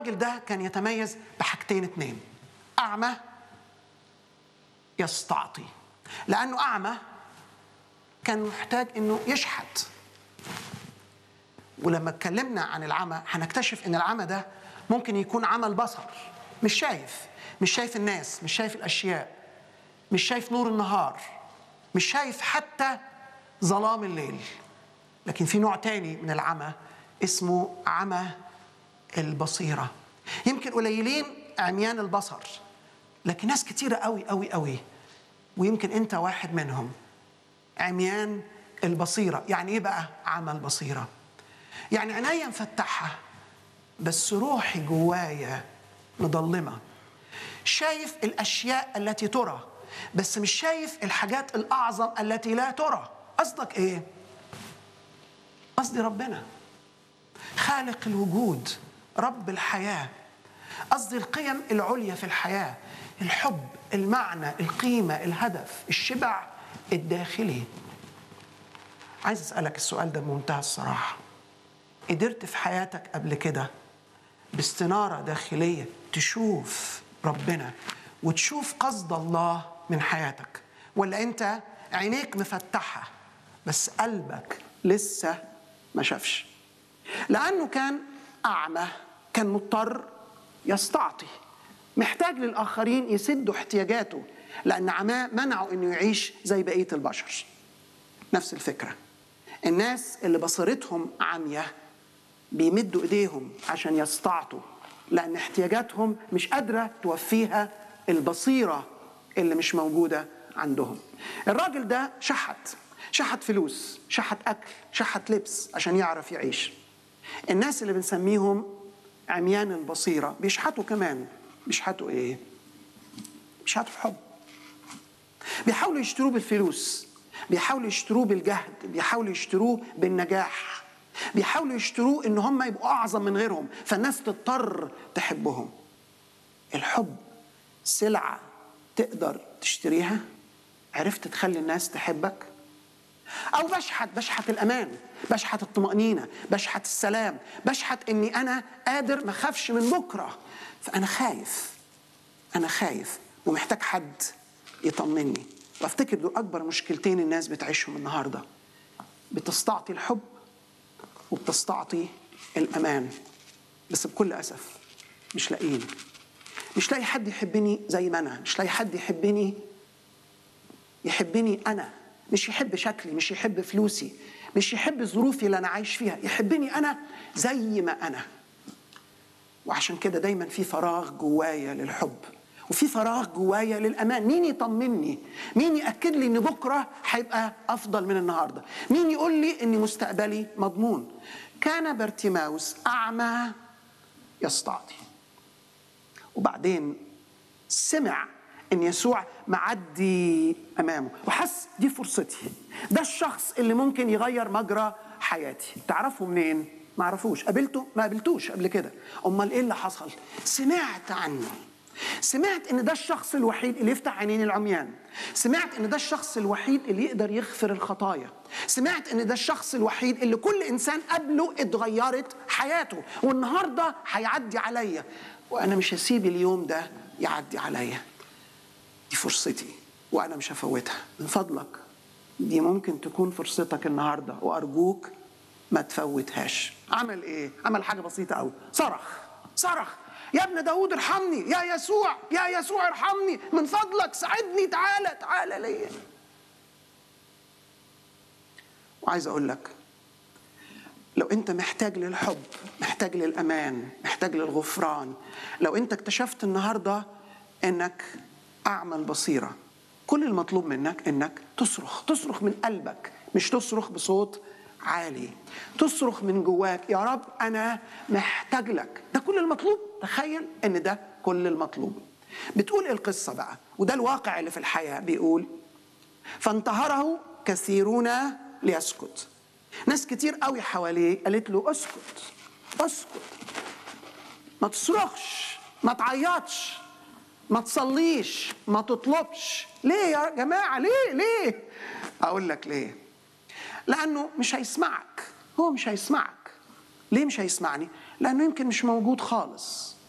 الراجل ده كان يتميز بحاجتين اتنين أعمى يستعطي لأنه أعمى كان محتاج إنه يشحت ولما اتكلمنا عن العمى هنكتشف إن العمى ده ممكن يكون عمى البصر مش شايف مش شايف الناس مش شايف الأشياء مش شايف نور النهار مش شايف حتى ظلام الليل لكن في نوع تاني من العمى اسمه عمى البصيرة يمكن قليلين عميان البصر لكن ناس كتيرة قوي قوي قوي ويمكن انت واحد منهم عميان البصيرة يعني ايه بقى عمى البصيرة يعني عينيا مفتحة بس روحي جوايا مضلمة شايف الأشياء التي ترى بس مش شايف الحاجات الأعظم التي لا ترى قصدك ايه قصدي ربنا خالق الوجود رب الحياه قصدي القيم العليا في الحياه الحب المعنى القيمه الهدف الشبع الداخلي عايز اسالك السؤال ده بمنتهى الصراحه قدرت في حياتك قبل كده باستناره داخليه تشوف ربنا وتشوف قصد الله من حياتك ولا انت عينيك مفتحه بس قلبك لسه ما شافش لانه كان اعمى كان مضطر يستعطي محتاج للاخرين يسدوا احتياجاته لان عماه منعه انه يعيش زي بقيه البشر نفس الفكره الناس اللي بصيرتهم عمية بيمدوا ايديهم عشان يستعطوا لان احتياجاتهم مش قادره توفيها البصيره اللي مش موجوده عندهم الراجل ده شحت شحت فلوس شحت اكل شحت لبس عشان يعرف يعيش الناس اللي بنسميهم عميان البصيره بيشحتوا كمان بيشحتوا ايه بيشحتوا حب بيحاولوا يشتروه بالفلوس بيحاولوا يشتروه بالجهد بيحاولوا يشتروه بالنجاح بيحاولوا يشتروه ان هم يبقوا اعظم من غيرهم فالناس تضطر تحبهم الحب سلعه تقدر تشتريها عرفت تخلي الناس تحبك او بشحت بشحت الامان بشحت الطمانينه بشحت السلام بشحت اني انا قادر ما اخافش من بكره فانا خايف انا خايف ومحتاج حد يطمني وافتكر دول اكبر مشكلتين الناس بتعيشهم النهارده بتستعطي الحب وبتستعطي الامان بس بكل اسف مش لاقيين مش لاقي حد يحبني زي ما انا مش لاقي حد يحبني يحبني انا مش يحب شكلي مش يحب فلوسي مش يحب ظروفي اللي انا عايش فيها يحبني انا زي ما انا وعشان كده دايما في فراغ جوايا للحب وفي فراغ جوايا للامان مين يطمني مين ياكد لي ان بكره هيبقى افضل من النهارده مين يقول لي ان مستقبلي مضمون كان بارتيماوس اعمى يستعطي وبعدين سمع ان يسوع معدي امامه وحس دي فرصتي ده الشخص اللي ممكن يغير مجرى حياتي تعرفه منين ما عرفوش قابلته ما قابلتوش قبل كده امال ايه اللي حصل سمعت عنه سمعت ان ده الشخص الوحيد اللي يفتح عينين العميان سمعت ان ده الشخص الوحيد اللي يقدر يغفر الخطايا سمعت ان ده الشخص الوحيد اللي كل انسان قبله اتغيرت حياته والنهارده هيعدي عليا وانا مش هسيب اليوم ده يعدي عليا دي فرصتي وانا مش هفوتها من فضلك دي ممكن تكون فرصتك النهارده وارجوك ما تفوتهاش عمل ايه عمل حاجه بسيطه قوي صرخ صرخ يا ابن داود ارحمني يا يسوع يا يسوع ارحمني من فضلك ساعدني تعالى تعالى ليا وعايز اقول لك لو انت محتاج للحب محتاج للامان محتاج للغفران لو انت اكتشفت النهارده انك اعمى البصيره كل المطلوب منك انك تصرخ تصرخ من قلبك مش تصرخ بصوت عالي تصرخ من جواك يا رب انا محتاج لك ده كل المطلوب تخيل ان ده كل المطلوب بتقول القصه بقى وده الواقع اللي في الحياه بيقول فانتهره كثيرون ليسكت ناس كتير قوي حواليه قالت له اسكت اسكت ما تصرخش ما تعيطش ما تصليش ما تطلبش ليه يا جماعه ليه ليه اقول لك ليه لانه مش هيسمعك هو مش هيسمعك ليه مش هيسمعني لانه يمكن مش موجود خالص